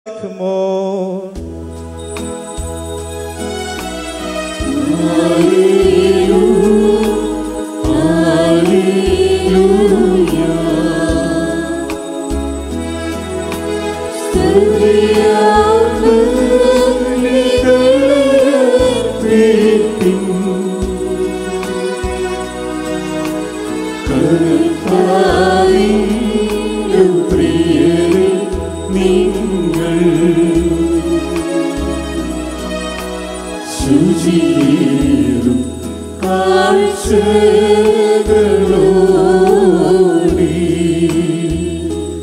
more. ശുചിയേറും കാഴ്ചകളോടി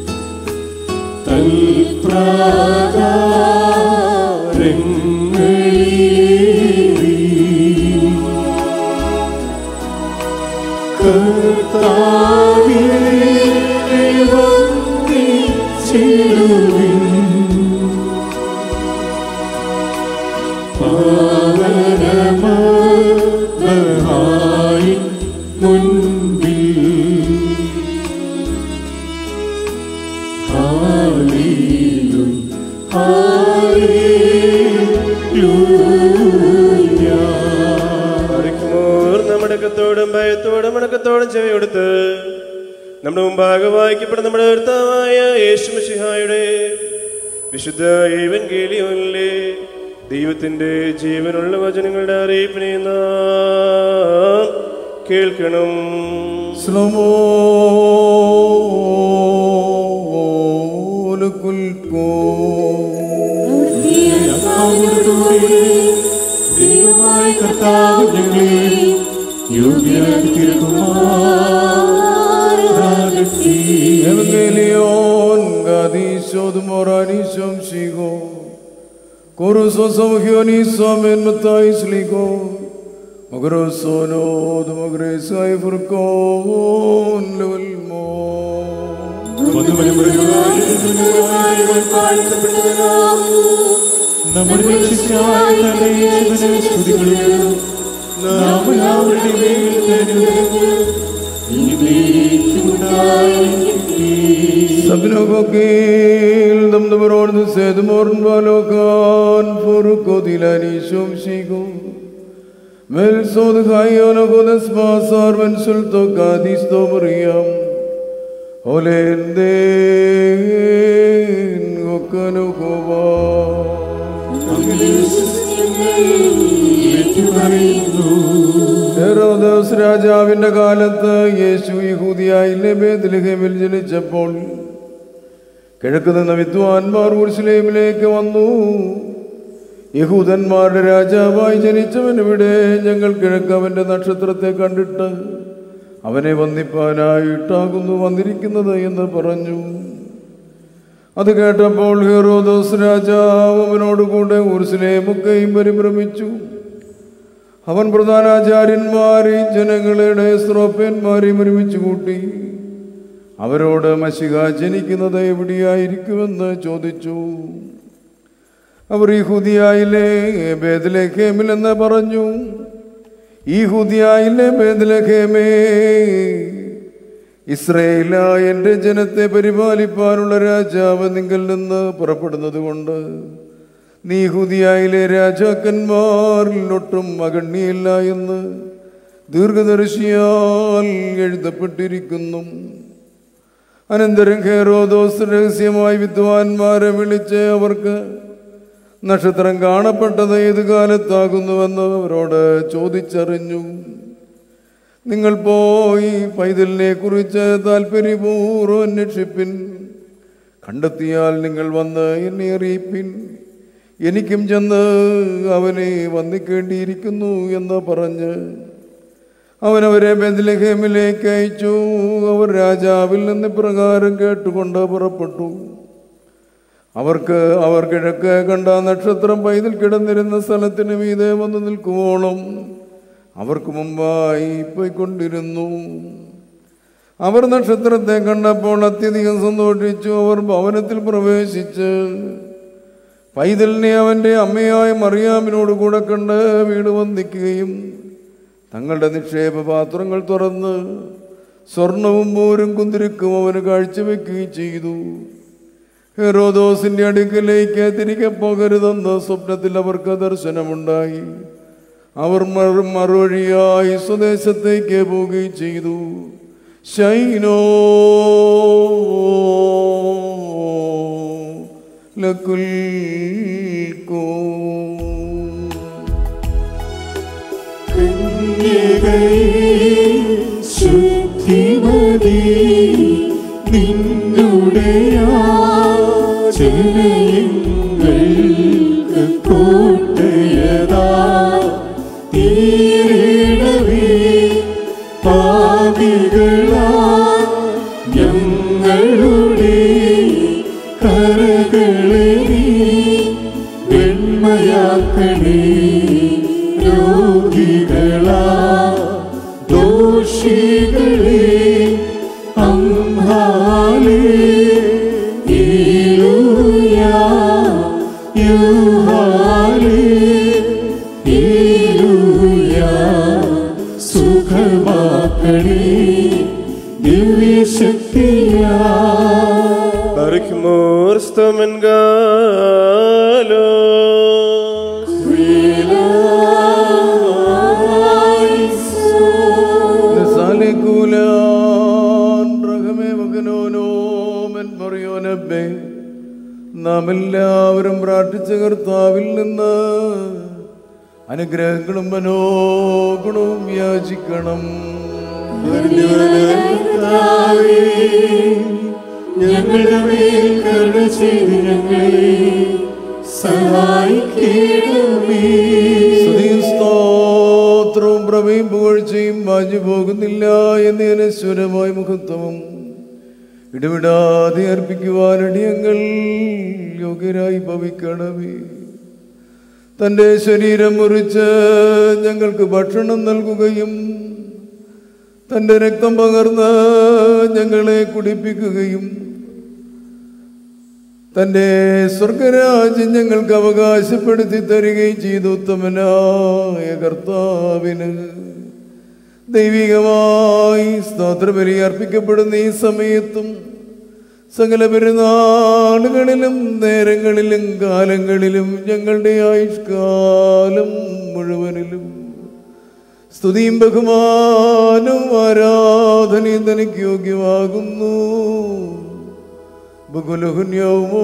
തൽപ്രാകാരങ്ങളിൽ കർത്താവിനെ വന്ദിച്ചിടുവിൻ. പാവനമായി മുൻപിൽ ഹാലേലു മറിക്കുമോർ നമ്മുടെ കത്തോടും ഭയത്തോടും മടക്കത്തോടും ചെവി കൊടുത്ത് നമ്മുടെ മുമ്പാകെ വായിക്കപ്പെടുന്ന നമ്മുടെ കർത്താവായ യേശു മിശിഹായുടെ വിശുദ്ധ ഏവൻഗേലിയോനിലെ ദൈവത്തിന്റെ ജീവനുള്ള വചനങ്ങളുടെ അറിയിപ്പിനെ നാം കേൾക്കണം ദൈവമായ കർത്താവ് ഞങ്ങളെ യോഗ്യരാക്കി തീർക്കുമാറാകട്ടെ. Evangelion gadishod moranishom shigo Korusosom hionisom en matais ligo Magrosono dumagresai furkon level mo നമ്മുടെ രക്ഷിതാവായ തന്നെ യേശുവിനെ സ്തുതിക്കുന്നു. നാം എല്ലാവരുടെ മേൽ കരുണ എന്നേക്കുമുണ്ടായിരിക്കട്ടെ. Sabino kokil dam damaron sed morn balokan furko dilanishom shigo Vel sod hayon godas pasar ben sulto gadis to mriam Olenden gokanu kova Herodes രാജാവിന്റെ കാലത്ത് യേശു യഹൂദിയായിലെ ബേത്ലഹേമിൽ ജനിച്ചപ്പോൾ കിഴക്ക് നിന്ന് വിദ്വാൻമാർ ഉർസ്ലേമിലേക്ക് വന്നു യഹൂദന്മാരുടെ രാജാവായി ജനിച്ചവൻ ഇവിടെ ഞങ്ങൾ കിഴക്ക് അവന്റെ നക്ഷത്രത്തെ കണ്ടിട്ട് അവനെ വന്ദിപ്പാനായിട്ടാകുന്നു വന്നിരിക്കുന്നത് എന്ന് പറഞ്ഞു അത് കേട്ടപ്പോൾ ഹെറോദോസ് രാജാവ് അവനോടുകൂടെ ഉർസ്ലേമൊക്കെയും പരിഭ്രമിച്ചു അവൻ പ്രധാനാചാര്യന്മാരെയും ജനങ്ങളുടെ സ്രോപ്യന്മാരെയും ഒരുമിച്ച് കൂട്ടി അവരോട് മഷിക ജനിക്കുന്നത് എവിടെയായിരിക്കുമെന്ന് ചോദിച്ചു അവർ ഈ ഹുദിയായിലെ ബേദലഖേമിൽ എന്ന് പറഞ്ഞു ഈ ഹുദിയായിലെ ബേദലഖേമേ ഇസ്രയേല എൻ്റെ ജനത്തെ പരിപാലിപ്പാനുള്ള രാജാവ് നിങ്കിൽ നിന്ന് പുറപ്പെടുന്നത് കൊണ്ട് നീ ഹുദിയായിലെ രാജാക്കന്മാരിൽ ഒട്ടും അഗണ്യയില്ല എന്ന് ദീർഘദർശിയാൽ എഴുതപ്പെട്ടിരിക്കുന്നു അനന്തരം ഹേറോദോസ് രഹസ്യമായി വിദ്വാൻമാരെ വിളിച്ച് അവർക്ക് നക്ഷത്രം കാണപ്പെട്ടത് ഏത് കാലത്താകുന്നുവെന്ന് അവരോട് ചോദിച്ചറിഞ്ഞു നിങ്ങൾ പോയി പൈതലിനെ കുറിച്ച് താല്പര്യപൂർവ്വം അന്വേഷിപ്പിൻ കണ്ടെത്തിയാൽ നിങ്ങൾ വന്ന് എന്നെ അറിയിപ്പിൻ എനിക്കും ചെന്ന് അവനെ വന്നിക്കേണ്ടിയിരിക്കുന്നു എന്ന് പറഞ്ഞ് അവനവരെ ബെന്തിലഹേമിലേക്ക് അയച്ചു അവർ രാജാവിൽ നിന്ന് പ്രകാരം കേട്ടുകൊണ്ട് പുറപ്പെട്ടു അവർക്ക് അവർ കിഴക്ക് കണ്ട നക്ഷത്രം പൈതിൽ കിടന്നിരുന്ന സ്ഥലത്തിന് മീതെ വന്നു നിൽക്കുവോളം അവർക്ക് മുമ്പായി പോയിക്കൊണ്ടിരുന്നു അവർ നക്ഷത്രത്തെ കണ്ടപ്പോൾ അത്യധികം സന്തോഷിച്ചു അവർ ഭവനത്തിൽ പ്രവേശിച്ച് പൈതലിനെ അവൻ്റെ അമ്മയായ മറിയാമിനോട് കൂടെ കണ്ട് വീട് വന്ദിക്കുകയും തങ്ങളുടെ നിക്ഷേപ പാത്രങ്ങൾ തുറന്ന് സ്വർണവും മോരും കുന്തിരിക്കും അവന് കാഴ്ചവെക്കുകയും ചെയ്തു ഹെറോദോസിന്റെ അടുക്കലേക്ക് തിരികെ പോകരുതെന്ന് സ്വപ്നത്തിൽ അവർക്ക് ദർശനമുണ്ടായി അവർ മറു- മറുവഴിയായി സ്വദേശത്തേക്ക് പോവുകയും ചെയ്തു ശൈനോ ലക്കുൽ ശുദ്ധിമതി നിന്നുടെ ജനയങ്ങൾക്ക് കോട്ടയതാ തീരണവേ പാപികളാ ഞങ്ങളുടെ കരകളെ നീ വെണ്മയാക്കണേ രോഗികളാ ദോഷികളെ അംഹാലേ ഈലൂയാ യുഹാലേ ഈലൂയാ സുഖമാക്കണേ ദിവ്യശക്തിയാ Barikmor Stamengalos. നിസാലിക്കൂലാൻ റഹമേ മകനോനോമൻ മറിയോനബ്ബേ നാം എല്ലാവരും പ്രാർത്ഥിച്ച കർത്താവിൽ നിന്ന് അനുഗ്രഹങ്ങളും മനോഗുണവും യാചിക്കണം കർത്താവേ, ഞങ്ങളുടെ മേൽ കരുണ ചെയ്ത് ഞങ്ങളെ സഹായിക്കണമേ സ്തുതിയും സ്തോത്രവും പ്രഭയും പുകഴ്ചയും മാഞ്ഞു പോകുന്നില്ല എന്ന് അനശ്വരമായ മുഖത്വവും ഇടവിടാതെ അർപ്പിക്കുവാൻ അടിയങ്ങൾ യോഗ്യരായി ഭവിക്കണമേ തൻ്റെ ശരീരം മുറിച്ച് ഞങ്ങൾക്ക് ഭക്ഷണം നൽകുകയും തൻ്റെ രക്തം പകർന്ന് ഞങ്ങളെ കുടിപ്പിക്കുകയും തൻ്റെ സ്വർഗരാജ്യം ഞങ്ങൾക്ക് അവകാശപ്പെടുത്തി തരികയും ചെയ്തു ഉത്തമനായ കർത്താവിന് ദൈവികമായി സ്തോത്രബലി അർപ്പിക്കപ്പെടുന്ന ഈ സമയത്തും സകല പെരുന്നാളുകളിലും നേരങ്ങളിലും കാലങ്ങളിലും ഞങ്ങളുടെ ആയുഷ്കാലം മുഴുവനിലും സ്തുതിയും ബഹുമാനവും ആരാധനയും തനിക്ക് യോഗ്യമാകുന്നു ബഹുലഹുന്യവുമോ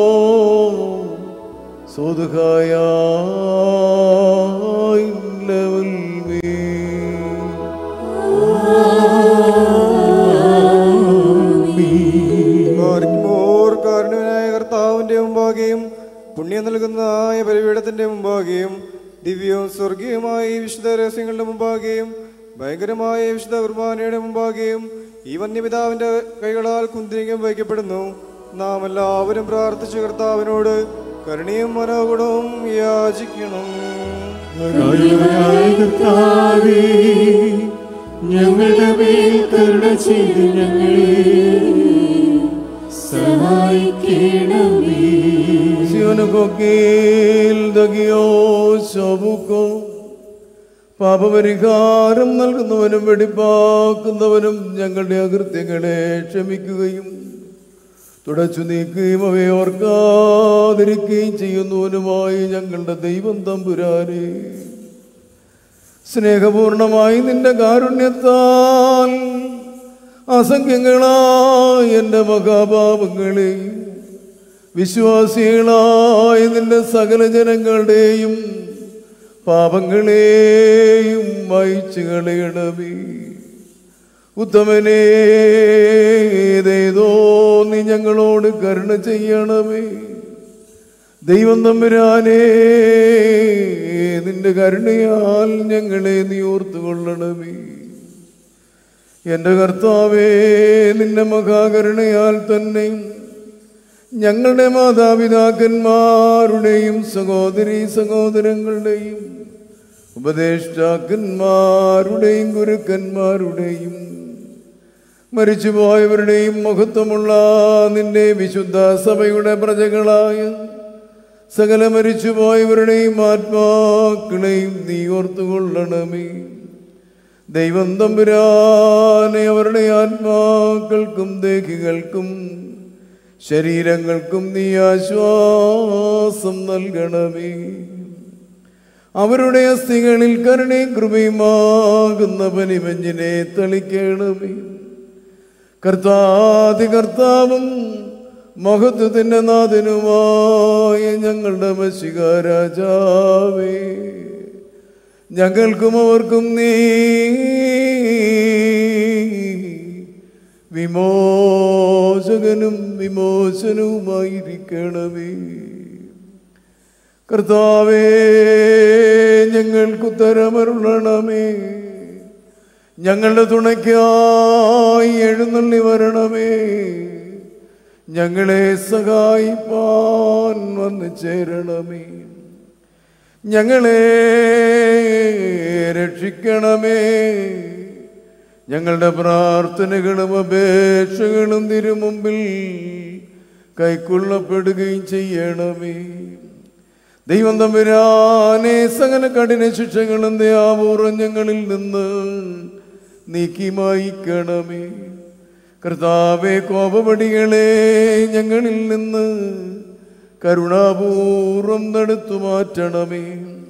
സ്വതുഹായ ലെവൽ മോർ കാരുണ്യനായ കർത്താവിന്റെ മുമ്പാകെയും പുണ്യം നൽകുന്നതായ ബലിപീഠത്തിന്റെ മുമ്പാകെയും ദിവ്യവും സ്വർഗീയമായ ഈ വിശുദ്ധ രഹസ്യങ്ങളുടെ മുമ്പാകെയും ഭയങ്കരമായ ഈ വിശുദ്ധ കുർബാനയുടെ മുമ്പാകെയും ഈ വന്യപിതാവിന്റെ കൈകളാൽ കുന്തിരികം വഹിക്കപ്പെടുന്നു നാം എല്ലാവരും പ്രാർത്ഥിച്ച കർത്താവിനോട് കരുണയും മനോഗുണവും യാചിക്കണം കരുണയായ കർത്താവേ, ഞങ്ങളുടെ മേൽ കരുണ ചെയ്ത് ഞങ്ങളെ സഹായിക്കണമേ സിയോനുകൊക്കീൽ ദഗിയോ ശോഭുക്കോ പാപപരിഹാരം നൽകുന്നവനും വെടിപ്പാക്കുന്നവനും ഞങ്ങളുടെ അകൃത്യങ്ങളെ ക്ഷമിക്കുകയും തുടച്ചു നീക്കുകയും അവയെ ഓർക്കാതിരിക്കുകയും ചെയ്യുന്നവനുമായി ഞങ്ങളുടെ ദൈവം തമ്പുരാനെ സ്നേഹപൂർണമായി നിന്റെ കാരുണ്യത്താൽ അസംഖ്യങ്ങളായ എൻ്റെ മഹാപാപങ്ങളെ വിശ്വാസികളായ നിന്റെ സകല ജനങ്ങളുടെയും പാപങ്ങളെയും വായിച്ചു കളയണമേ ഉത്തമനേ ഏതേതോ നീ ഞങ്ങളോട് കരുണ ചെയ്യണമേ ദൈവം തമ്പുരാനേ നിന്റെ കരുണയാൽ ഞങ്ങളെ നീ ഓർത്തുകൊള്ളണമേ എൻ്റെ കർത്താവേ നിന്റെ മഹാകരുണയാൽ തന്നെ ഞങ്ങളുടെ മാതാപിതാക്കന്മാരുടെയും സഹോദരി സഹോദരങ്ങളുടെയും ഉപദേഷ്ടാക്കന്മാരുടെയും ഗുരുക്കന്മാരുടെയും മരിച്ചുപോയവരുടെയും മഹത്വമുള്ള നിന്റെ വിശുദ്ധ സഭയുടെ പ്രജകളായ സകല മരിച്ചുപോയവരുടെയും ആത്മാക്കളെയും നീ ഓർത്തുകൊള്ളണമേ ദൈവം തമ്പുരാനെ അവരുടെ ആത്മാക്കൾക്കും ദേഹികൾക്കും ശരീരങ്ങൾക്കും നീ ആശ്വാസം നൽകണമേ അവരുടെ അസ്ഥികളിൽ കരുണയും കൃപയുമാകുന്ന പനിമഞ്ഞിനെ തളിക്കണമേ കർത്താതി കർത്താവും മഹത്വത്തിന്റെ നാഥനുമായ ഞങ്ങളുടെ മഷിക രാജാവേ ഞങ്ങൾക്കും അവർക്കും നീ വിമോചകനും വിമോചനവുമായിരിക്കണമേ കർത്താവേ ഞങ്ങൾക്കുത്തരമരുളണമേ ഞങ്ങളുടെ തുണയ്ക്കായി എഴുന്നള്ളി വരണമേ ഞങ്ങളെ സഹായിപ്പാൻ വന്ന് ചേരണമേ ഞങ്ങളെ രക്ഷിക്കണമേ ഞങ്ങളുടെ പ്രാർത്ഥനകളും അപേക്ഷകളും തിരുമുമ്പിൽ കൈക്കൊള്ളപ്പെടുകയും ചെയ്യണമേ ദൈവം തമ്പുരാനെ സകല കഠിന ശിക്ഷകളും ദയാപൂർവം ഞങ്ങളിൽ നിന്ന് നീക്കി മായിക്കണമേ കർത്താവെ കോപപടികളെ ഞങ്ങളിൽ നിന്ന് കരുണാപൂർവം തടുത്തു മാറ്റണമേ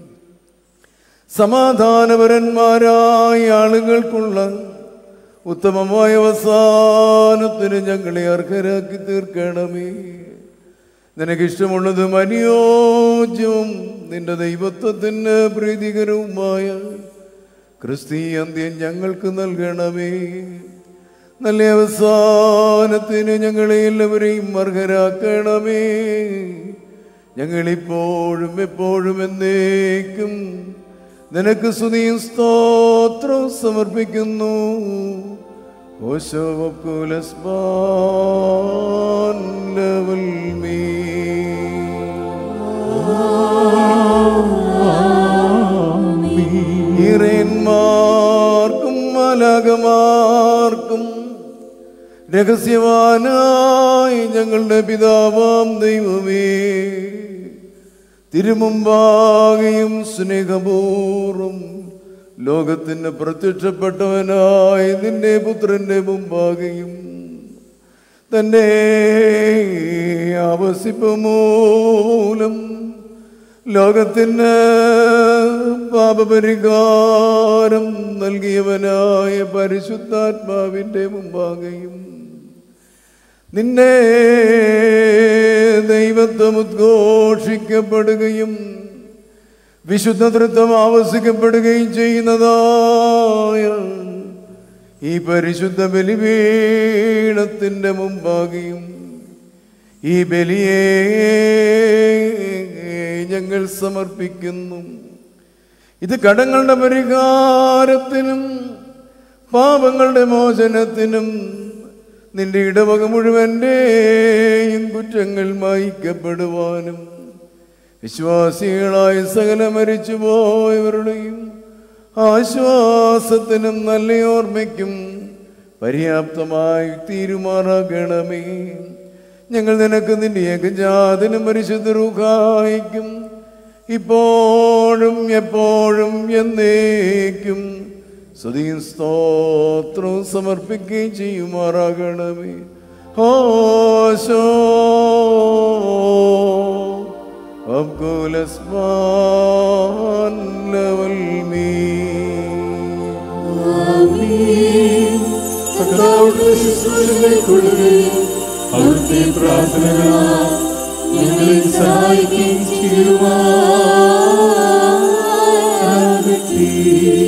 സമാധാനപരന്മാരായ ആളുകൾക്കുള്ള ഉത്തമമായ അവസാനത്തിന് ഞങ്ങളെ അർഹരാക്കി തീർക്കണമേ നിനക്കിഷ്ടമുള്ളതും അനുയോജ്യവും നിന്റെ ദൈവത്വത്തിന് പ്രീതികരവുമായ ക്രിസ്തീയ അന്ത്യം ഞങ്ങൾക്ക് നൽകണമേ നല്ല അവസാനത്തിന് ഞങ്ങളെ എല്ലാവരെയും അർഹരാക്കണമേ ഞങ്ങളിപ്പോഴും എപ്പോഴും എന്നേക്കും നിനക്ക് സ്തുതിയും സ്തോത്രവും സമർപ്പിക്കുന്നു ഓശോവക്കുലസ്മാൻ ലെവൽ മീ ഇറയന്മാർക്കും മലകമാർക്കും രഹസ്യവാനായി ഞങ്ങളുടെ പിതാവാം ദൈവമേ തിരുമുമ്പാകെയും സ്നേഹപൂർവം ലോകത്തിന് പ്രത്യക്ഷപ്പെട്ടവനായി നിന്റെ പുത്രന്റെ മുമ്പാകെയും തന്നെ ആവസിപ്പ് മൂലം ലോകത്തിന് പാപപരിഹാരം നൽകിയവനായ പരിശുദ്ധാത്മാവിന്റെ മുമ്പാകെയും നിന്നെ ദൈവത്വം ഉദ്ഘോഷിക്കപ്പെടുകയും വിശുദ്ധ തൃത്വം ആവസിക്കപ്പെടുകയും ചെയ്യുന്നതായ ഈ പരിശുദ്ധ ബലിപീഠത്തിന്റെ മുമ്പാകെയും ഈ ബലിയെ ഞങ്ങൾ സമർപ്പിക്കുന്നു ഇത് കടങ്ങളുടെ പരിഹാരത്തിനും പാപങ്ങളുടെ മോചനത്തിനും നിന്റെ ഇടവക മുഴുവൻ്റെയും കുറ്റങ്ങൾ മായിക്കപ്പെടുവാനും വിശ്വാസികളായ സകല മരിച്ചുപോയവരുടെയും ആശ്വാസത്തിനും നല്ല ഓർമ്മയ്ക്കും പര്യാപ്തമായി തീരുമാറാകണമേ ഞങ്ങൾ നിനക്ക് നിന്റെ ഏകജാതനും പരിശുദ്ധ റുഹായിക്കും ഇപ്പോഴും എപ്പോഴും എന്നേക്കും സ്തുതിയും സ്തോത്രവും സമർപ്പിക്കുകയും ചെയ്യുമാറാകണമേ ഹോശോ അബ്ദുലസ്മാൻ ലവൽ മീ കർത്താവിന്റെ ശുശ്രൂഷകൾക്കുള്ളുകയും അവിടുത്തെ പ്രാർത്ഥനകളാൽ ഞങ്ങളെ സഹായിക്കുകയും ചെയ്യുവാനാകട്ടെ.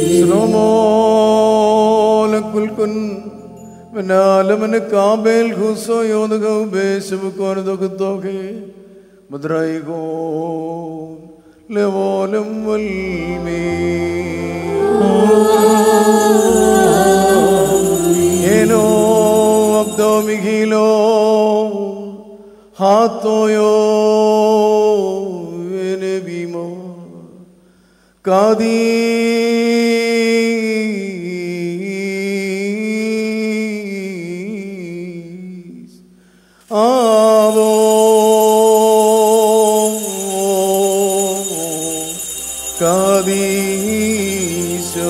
ശ്ലോമോലക്കുൽക്കുൻ വനാലമന് കാബേൽ ഹുസോ യോദകൗ ബേശബുക്കോന ദൊക്കത്തോക്കെ മുദ്രൈകോ ലവോലം വൽമേ ഏനോ അബ്ദോ മിഖിലോ ഹാത്തോയോ വിമോ കാദീസ് ആവോ കാദീശോ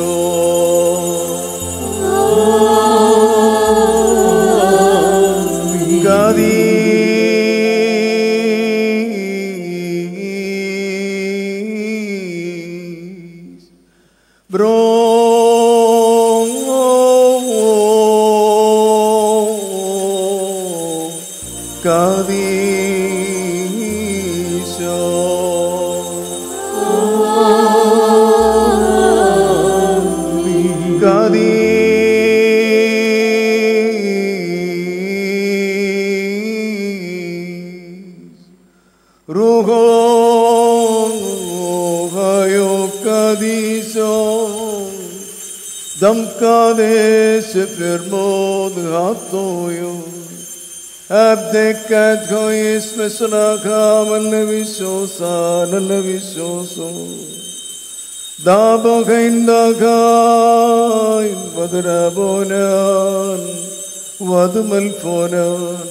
Dam kadesh firmod hatoyo Abdekat goyis mesnakam vishosan vishoso Dabo kaindagain vadrabonan vadmalfonan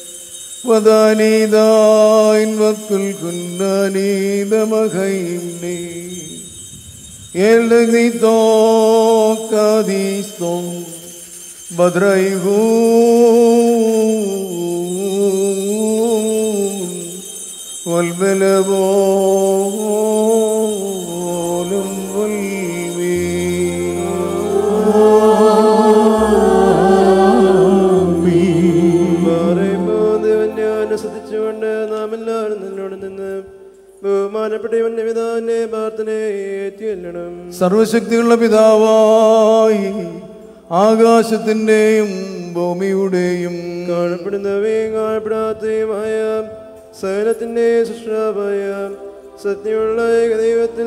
വദാനീതായിൻ വക്കുൽ കുന്നനീതമഹൈംനീ എഴുതിത്തോ കദീസ്തോ ഭദ്രൈഹൂ വൽബലവോലും വൽവീ പറയുമ്പോൾ ദൈവം ഞാൻ ശ്രദ്ധിച്ചുകൊണ്ട് നാം എല്ലാവരും നിന്നോട് നിന്ന് ബഹുമാനപ്പെട്ട ഇവന്റെ പിതാവിന്റെ പ്രാർത്ഥനയെ ഏറ്റുചൊല്ലണം സർവശക്തിയുള്ള പിതാവായി ആകാശത്തിന്റെയും ഭൂമിയുടെയും കാണപ്പെടുന്നവയും കാണപ്പെടാത്തതുമായ സകലത്തിന്റെ സൃഷ്ടാവായ സത്യമുള്ള ഏക ദൈവത്തിൽ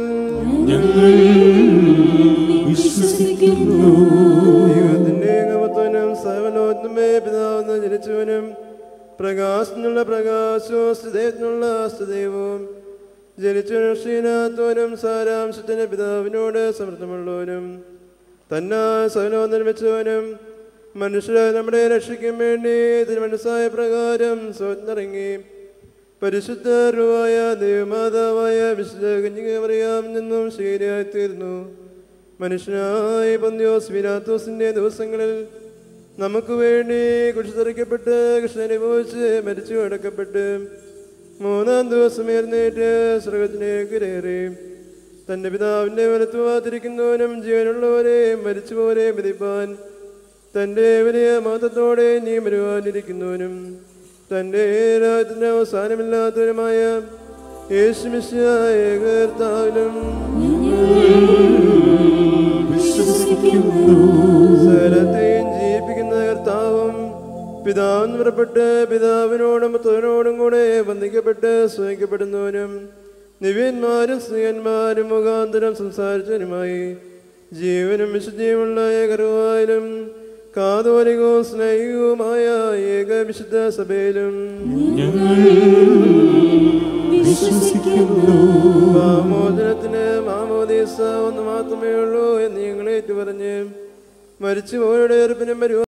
വിശ്വസിക്കുന്നു ദൈവത്തിന്റെ ഏകമത്വനും സകലോത്മേ പിതാവെന്ന് ജനിച്ചവനും പ്രകാശത്തിനുള്ള പ്രകാശവും സ്ഥിതത്തിനുള്ള സ്ഥിതവും ജനിച്ചവനും ശ്രീനാഥവനും സാരാംശത്തിന്റെ പിതാവിനോട് സമൃദ്ധമുള്ളവനും തന്നെ സകലവും നിർമ്മിച്ചവനും മനുഷ്യരെ നമ്മുടെ രക്ഷയ്ക്കും വേണ്ടി തിരുമനസ്സായ പ്രകാരം സ്വത്തിറങ്ങി പരിശുദ്ധരുവായ ദൈവമാതാവായ വിശുദ്ധ കന്യകമറിയാം നിന്നും ശരിയായി തീർന്നു മനുഷ്യനായ പന്തിയോസ് വിനാത്തോസിന്റെ ദിവസങ്ങളിൽ നമുക്ക് വേണ്ടി കുഷിതറിക്കപ്പെട്ട് കൃഷ്ണൻ അനുഭവിച്ച് മരിച്ചു അടക്കപ്പെട്ട് മൂന്നാം ദിവസം എഴുന്നേറ്റ് സ്വർഗത്തിലേക്ക് കയറി തന്റെ പിതാവിന്റെ വലത്തുവാതിരിക്കുന്നവനും ജീവനുള്ളവരെ മരിച്ചുപോരെ വിധിപ്പാൻ തന്റെ വലിയ മഹത്വത്തോടെ നീ വരുവാനിരിക്കുന്നവനും തന്റെ രാജ്യത്തിന്റെ അവസാനമില്ലാത്തവരുമായ യേശുമിശിയായ കർത്താവിലും വിശ്വസിക്കുന്നു സകലത്തെയും ജീവിപ്പിക്കുന്ന കർത്താവും പിതാവിന് പുറപ്പെട്ട് പിതാവിനോടും പുത്രനോടും കൂടെ ബന്ധിക്കപ്പെട്ട് സ്നേഹിക്കപ്പെടുന്നവനും നിവ്യന്മാരും സ്ത്രീയന്മാരും മുഖാന്തരം സംസാരിച്ചവനുമായി ജീവനും വിശുദ്ധിയുമുള്ള ഏകരുവായാലും കാതോലികവും സ്നേഹികവുമായ ഏക വിശുദ്ധ സഭയിലും വിശ്വസിക്കുന്നു മാമോദനത്തിന് മാമോദീസ ഒന്ന് മാത്രമേ ഉള്ളൂ എന്ന് ഞങ്ങളേറ്റു പറഞ്ഞ് മരിച്ചുപോയുടെ എറുപ്പിനും വരുവാൻ